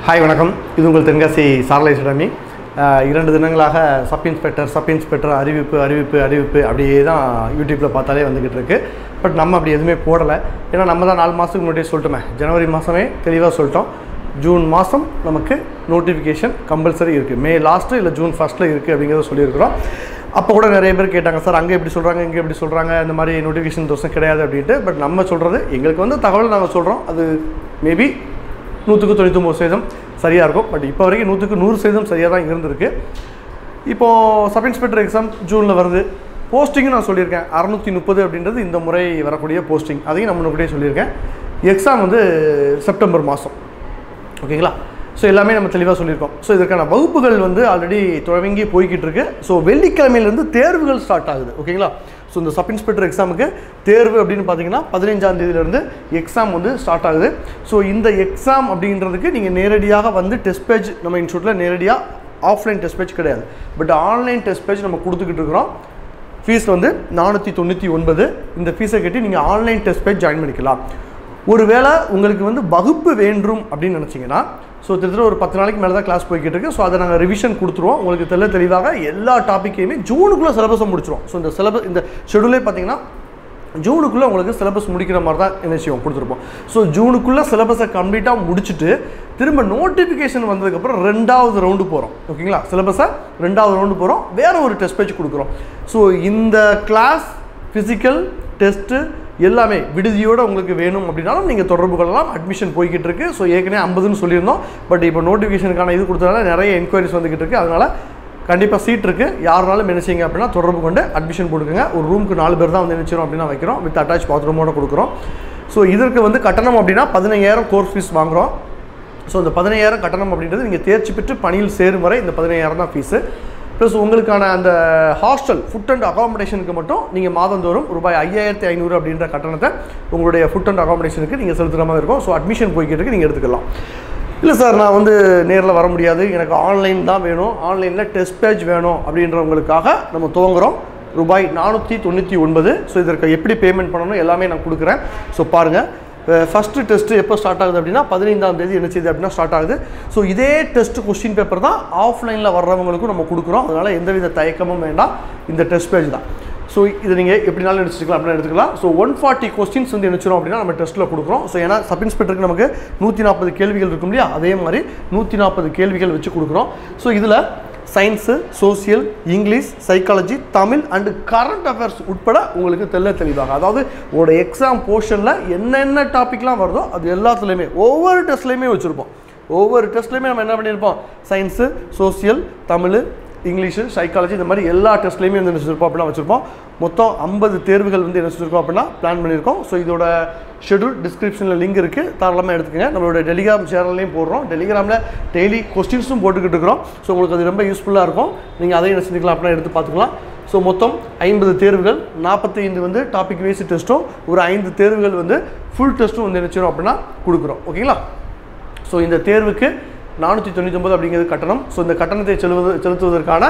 hi வணக்கம் இது உங்கள் தென்காசி சாரலை சிடாமி இரண்டு தினங்களாக சப் இன்ஸ்பெக்டர் சப் இன்ஸ்பெக்டர் அறிவிப்பு அறிவிப்பு அறிவிப்பு அப்படியே தான் யூடியூப்பில் பார்த்தாலே வந்துக்கிட்டு இருக்கு பட் நம்ம அப்படி எதுவுமே போடலை ஏன்னா நம்ம தான் நாலு மாதத்துக்கு முன்னாடியே சொல்லிட்டோமே ஜனவரி மாதமே தெளிவாக சொல்லிட்டோம் ஜூன் மாதம் நமக்கு நோட்டிஃபிகேஷன் கம்பல்சரி இருக்குது மே லாஸ்ட்டு இல்லை ஜூன் ஃபஸ்ட்டில் இருக்குது அப்படிங்கிறத சொல்லியிருக்கிறோம் அப்போ கூட நிறைய பேர் கேட்டாங்க சார் அங்கே எப்படி சொல்கிறாங்க இங்கே எப்படி சொல்கிறாங்க இந்த மாதிரி நோட்டிஃபிகேஷன் தோசம் கிடையாது அப்படின்ட்டு பட் நம்ம சொல்கிறது எங்களுக்கு வந்து தகவல் நாங்கள் சொல்கிறோம் அது மேபி நூற்றுக்கு தொண்ணூத்தொம்பது சதவீதம் சரியாக இருக்கும் பட் இப்போ வரைக்கும் நூற்றுக்கு நூறு சதவீதம் சரியாக தான் இருந்திருக்கு இப்போது சப் இன்ஸ்பெக்டர் எக்ஸாம் ஜூனில் வருது போஸ்டிங்கும் நான் சொல்லியிருக்கேன் அறநூற்றி முப்பது அப்படின்றது இந்த முறை வரக்கூடிய போஸ்டிங் அதையும் நம்ம முன்னாடியே சொல்லியிருக்கேன் எக்ஸாம் வந்து செப்டம்பர் மாதம் ஓகேங்களா ஸோ எல்லாமே நம்ம தெளிவாக சொல்லியிருக்கோம் ஸோ இதற்கான வகுப்புகள் வந்து ஆல்ரெடி துவங்கி போய்கிட்டு இருக்கு ஸோ வெள்ளிக்கிழமையிலேருந்து தேர்வுகள் ஸ்டார்ட் ஆகுது ஓகேங்களா ஸோ இந்த சப் இன்ஸ்பெக்டர் எக்ஸாமுக்கு தேர்வு அப்படின்னு பார்த்தீங்கன்னா பதினைஞ்சாம் தேதியிலேருந்து எக்ஸாம் வந்து ஸ்டார்ட் ஆகுது ஸோ இந்த எக்ஸாம் அப்படின்றதுக்கு நீங்கள் நேரடியாக வந்து டெஸ்ட் பேஜ் நம்ம இன்ஸ்டியூட்டில் நேரடியாக ஆஃப்லைன் டெஸ்ட் பேஜ் கிடையாது பட் ஆன்லைன் டெஸ்ட் பேஜ் நம்ம கொடுத்துக்கிட்டு இருக்கிறோம் ஃபீஸ் வந்து நானூற்றி தொண்ணூற்றி ஒன்பது இந்த ஃபீஸை கட்டி நீங்கள் ஆன்லைன் டெஸ்ட் பேஜ் ஜாயின் பண்ணிக்கலாம் ஒருவேளை உங்களுக்கு வந்து வகுப்பு வேண்டும் அப்படின்னு நினச்சிங்கன்னா ஸோ கிட்டத்தட்ட ஒரு பத்து நாளைக்கு மேலே தான் கிளாஸ் போய்கிட்டு இருக்கு ஸோ அதை நாங்கள் ரிவிஷன் கொடுத்துருவோம் உங்களுக்கு தெல்ல தெளிவாக எல்லா டாப்பிக்கையுமே ஜூனுக்குள்ளே சிலபஸை முடிச்சிருவோம் ஸோ இந்த சிலபஸ் இந்த ஷெடியூலே பார்த்தீங்கன்னா ஜூனுக்குள்ளே உங்களுக்கு சிலபஸ் முடிக்கிற மாதிரி தான் என்ன செய்வோம் கொடுத்துருப்போம் ஸோ ஜூனுக்குள்ளே சிலபஸை கம்ப்ளீட்டாக முடிச்சுட்டு திரும்ப நோட்டிஃபிகேஷன் வந்ததுக்கப்புறம் ரெண்டாவது ரவுண்டு போகிறோம் ஓகேங்களா சிலபஸை ரெண்டாவது ரவுண்டு போகிறோம் வேறு ஒரு டெஸ்ட் பேஜ் கொடுக்குறோம் ஸோ இந்த கிளாஸ் ஃபிசிக்கல் டெஸ்ட்டு எல்லாமே விடுதியோடு உங்களுக்கு வேணும் அப்படின்னாலும் நீங்கள் தொடர்பு கொள்ளலாம் அட்மிஷன் போய்கிட்டு இருக்கு ஸோ ஏற்கனவே ஐம்பதுன்னு சொல்லியிருந்தோம் பட் இப்போ நோட்டிஃபிகேஷனுக்கான இது கொடுத்ததுனால நிறைய என்கொயரிஸ் வந்துக்கிட்டு இருக்கு அதனால் கண்டிப்பாக சீட் இருக்குது யாருனாலும் என்ன செய்யுங்க அப்படின்னா தொடர்பு கொண்டு அட்மிஷன் கொடுக்குங்க ஒரு ரூமுக்கு நாலு பேர் தான் வந்து நினைச்சிரும் அப்படின்னா வைக்கிறோம் வித் அட்டாச் பாத்ரூமோட கொடுக்குறோம் ஸோ இதற்கு வந்து கட்டணம் அப்படின்னா பதினையாயிரம் கோர்ஸ் ஃபீஸ் வாங்குகிறோம் ஸோ இந்த பதினையாயிரம் கட்டணம் அப்படின்றது நீங்கள் தேர்ச்சி பெற்று பணியில் சேரும் வரை இந்த பதினையாயிரம் தான் ஃபீஸு ப்ளஸ் உங்களுக்கான அந்த ஹாஸ்டல் ஃபுட் அண்ட் அகாமடேஷனுக்கு மட்டும் நீங்கள் மாதந்தோறும் ரூபாய் ஐயாயிரத்தி ஐநூறு அப்படின்ற கட்டணத்தை உங்களுடைய ஃபுட் அண்ட் அகாமடேஷனுக்கு நீங்கள் செலுத்துகிற மாதிரி இருக்கும் ஸோ அட்மிஷன் போய்கிட்டு இருக்கு நீங்கள் எடுத்துக்கலாம் இல்லை சார் நான் வந்து நேரில் வர முடியாது எனக்கு ஆன்லைன் தான் வேணும் ஆன்லைனில் டெஸ்ட் பேஜ் வேணும் அப்படின்றவங்களுக்காக நம்ம துவங்குறோம் ரூபாய் நானூற்றி தொண்ணூற்றி ஒன்பது ஸோ இதற்கு எப்படி பேமெண்ட் பண்ணணும் எல்லாமே நான் கொடுக்குறேன் ஸோ பாருங்கள் ஃபஸ்ட்டு டெஸ்ட்டு எப்போ ஸ்டார்ட் ஆகுது அப்படின்னா பதினைந்தாம் தேதி என்ன செய்யுது அப்படின்னா ஸ்டார்ட் ஆகுது ஸோ இதே டெஸ்ட் கொஸ்டின் பேப்பர் தான் ஆஃப்லைனில் வர்றவங்களுக்கும் நம்ம கொடுக்குறோம் அதனால் எந்தவித தயக்கமும் வேண்டாம் இந்த டெஸ்ட் பேஜ் தான் ஸோ இது நீங்கள் எப்படினாலும் எடுத்துக்கலாம் அப்படின்னு எடுத்துக்கலாம் ஸோ ஒன் ஃபார்ட்டி கொஸ்டின்ஸ் வந்து நினச்சிரும் அப்படின்னா நம்ம டெஸ்ட்டில் கொடுக்குறோம் ஸோ ஏன்னா சப் இன்ஸ்பெக்டருக்கு நமக்கு நூற்றி நாற்பது கேள்விகள் இருக்கும் இல்லையா அதே மாதிரி நூற்றி நாற்பது கேள்விகள் வச்சு கொடுக்குறோம் ஸோ இதில் science social English psychology Tamil and current affairs உட்பட உங்களுக்கு தெல்ல தெளிவாக அதாவது உங்களோட எக்ஸாம் போர்ஷனில் என்னென்ன டாபிக்லாம் வருதோ அது எல்லாத்துலேயுமே ஒவ்வொரு டெஸ்ட்லேயுமே வச்சுருப்போம் ஒவ்வொரு டெஸ்ட்லேயுமே நம்ம என்ன பண்ணியிருப்போம் science social Tamil English psychology இந்த மாதிரி எல்லா டெஸ்ட்லேயுமே வந்து என்ன வச்சுருப்போம் அப்படிலாம் வச்சுருப்போம் மொத்தம் ஐம்பது தேர்வுகள் வந்து என்ன வச்சுருக்கோம் அப்படின்னா பிளான் பண்ணியிருக்கோம் ஸோ இதோட ஷெடியூல் டிஸ்கிரிப்ஷனில் லிங்க் இருக்குது தாராளமாக எடுத்துக்கங்க நம்மளோட டெலிகிராம் சேனல்லையும் போடுறோம் டெலிகிராமில் டெய்லி கொஸ்டின்ஸும் போட்டுக்கிட்டு இருக்கிறோம் ஸோ உங்களுக்கு அது ரொம்ப யூஸ்ஃபுல்லாக இருக்கும் நீங்கள் அதையும் என்ன செஞ்சுக்கலாம் அப்படின்னா எடுத்து பார்த்துக்கலாம் ஸோ மொத்தம் ஐம்பது தேர்வுகள் நாற்பத்தி ஐந்து வந்து டாபிக் வைஸ் டெஸ்ட்டும் ஒரு ஐந்து தேர்வுகள் வந்து ஃபுல் டெஸ்ட்டும் வந்து நினச்சிடும் அப்படின்னா கொடுக்குறோம் ஓகேங்களா ஸோ இந்த தேர்வுக்கு நானூற்றி தொண்ணூத்தொம்பது அப்படிங்கிறது கட்டணம் ஸோ இந்த கட்டணத்தை செலுவது செலுத்துவதற்கான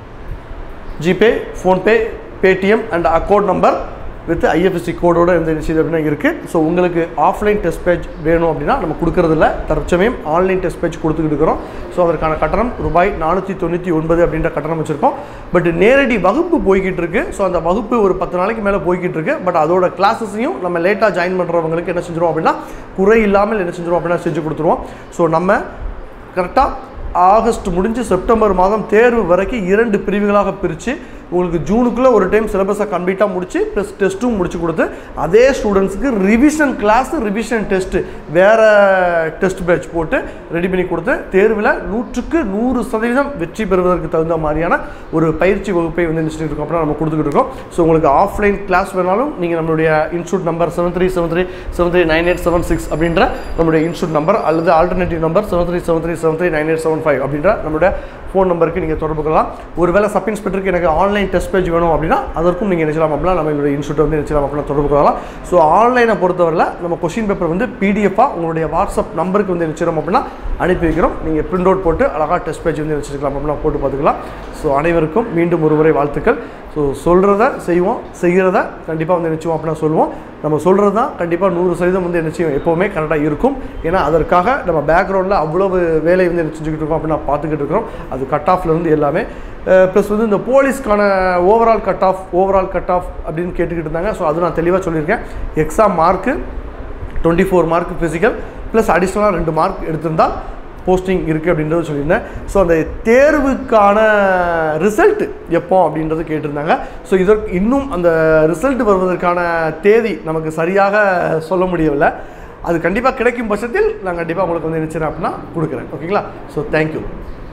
GPay PhonePe Paytm and account number with IFSC கோடோட இந்த விஷயம் அப்படின்னா இருக்குது ஸோ உங்களுக்கு ஆஃப்லைன் டெஸ்ட் பேஜ் வேணும் அப்படின்னா நம்ம கொடுக்கறதில்ல தற்சமயம் ஆன்லைன் டெஸ்ட் பேஜ் கொடுத்துக்கிட்டு இருக்கிறோம் ஸோ அதற்கான கட்டணம் ரூபாய் நானூற்றி தொண்ணூற்றி ஒன்பது அப்படின்ற கட்டணம் வச்சுருக்கோம் பட் நேரடி வகுப்பு போய்கிட்டு இருக்கு ஸோ அந்த வகுப்பு ஒரு பத்து நாளைக்கு மேலே போய்கிட்டு இருக்கு பட் அதோட கிளாஸஸையும் நம்ம லேட்டாக ஜாயின் பண்ணுறவங்களுக்கு என்ன செஞ்சிருவோம் அப்படின்னா குறை இல்லாமல் என்ன செஞ்சிருவோம் அப்படின்னா செஞ்சு கொடுத்துருவோம் ஸோ நம்ம கரெக்டாக ஆகஸ்ட் முடிஞ்சு செப்டம்பர் மாதம் தேர்வு வரைக்கும் இரண்டு பிரிவுகளாக பிரித்து உங்களுக்கு ஜூனுக்குள்ளே ஒரு டைம் சிலபஸை கம்ப்ளீட்டாக முடிச்சு ப்ளஸ் டெஸ்ட்டும் முடிச்சு கொடுத்து அதே ஸ்டூடெண்ட்ஸுக்கு ரிவிஷன் கிளாஸ் ரிவிஷன் டெஸ்ட்டு வேறு டெஸ்ட் பேட்ச் போட்டு ரெடி பண்ணி கொடுத்து தேர்வில் நூற்றுக்கு நூறு சதவீதம் வெற்றி பெறுவதற்கு தகுந்த மாதிரியான ஒரு பயிற்சி வகுப்பை வந்து நினச்சிட்டு இருக்கோம் அப்புறம் நம்ம கொடுத்துக்கிட்டு இருக்கோம் ஸோ உங்களுக்கு ஆஃப்லைன் கிளாஸ் வேணாலும் நீங்கள் நம்மளுடைய institute number seven three seven three seven three nine eight seven six அப்படின்ற நம்மளுடைய இன்ஸ்டியூட் நம்பர் அல்லது alternative number seven three seven three seven three nine eight seven five அப்படின்ற நம்மளுடைய ஃபோன் நம்பருக்கு நீங்கள் தொடர்பு கொள்ளலாம் ஒருவேளை சப் இன்ஸ்பெக்டருக்கு எனக்கு ஆன்லைன் டெஸ்ட் பேஜ் வேணும் அப்படின்னா அதற்கும் நீங்கள் நினைச்சலாம் அப்படின்னா நம்மளுடைய இன்ஸ்டியூட் வந்து நினைச்சலாம் அப்படின்னா தொடர்பு கொள்ளலாம் ஸோ ஆன்லைனை பொறுத்தவரையில் நம்ம கொஷின் பேப்பர் வந்து பிடிஎஃபாக உங்களுடைய வாட்ஸ்அப் நம்பருக்கு வந்து நினைச்சிடும் அப்படின்னா அனுப்பி வைக்கிறோம் நீங்கள் பிரிண்ட் அவுட் போட்டு அழகாக டெஸ்ட் பேஜ் வந்து வச்சுருக்கலாம் அப்படின்னா போட்டு பார்த்துக்கலாம் ஸோ அனைவருக்கும் மீண்டும் ஒரு முறை வாழ்த்துக்கள் ஸோ சொல்கிறத செய்வோம் செய்கிறத கண்டிப்பாக வந்து நிச்சயம் அப்படின்னா சொல்லுவோம் நம்ம சொல்கிறது தான் கண்டிப்பாக நூறு சதவீதம் வந்து நிச்சயம் எப்போவுமே கரெக்டாக இருக்கும் ஏன்னா அதற்காக நம்ம பேக்ரவுண்டில் அவ்வளவு வேலை வந்து என்ன செஞ்சுக்கிட்டு இருக்கோம் அப்படின்னா பார்த்துக்கிட்டு இருக்கிறோம் அது கட் ஆஃப்லேருந்து எல்லாமே ப்ளஸ் வந்து இந்த போலீஸ்க்கான overall cut off overall cut off அப்படின்னு கேட்டுக்கிட்டு இருந்தாங்க ஸோ அது நான் தெளிவாக சொல்லியிருக்கேன் exam mark twenty four mark physical plus அடிஷ்னலாக ரெண்டு மார்க் எடுத்திருந்தால் போஸ்டிங் இருக்குது அப்படின்றது சொல்லியிருந்தேன் ஸோ அந்த தேர்வுக்கான ரிசல்ட் எப்போ அப்படின்றது கேட்டிருந்தாங்க ஸோ இதற்கு இன்னும் அந்த ரிசல்ட் வருவதற்கான தேதி நமக்கு சரியாக சொல்ல முடியவில்லை அது கண்டிப்பாக கிடைக்கும் பட்சத்தில் நான் கண்டிப்பாக உங்களுக்கு வந்து நினச்சிறேன் அப்படின்னா கொடுக்குறேன் ஓகேங்களா ஸோ தேங்க்யூ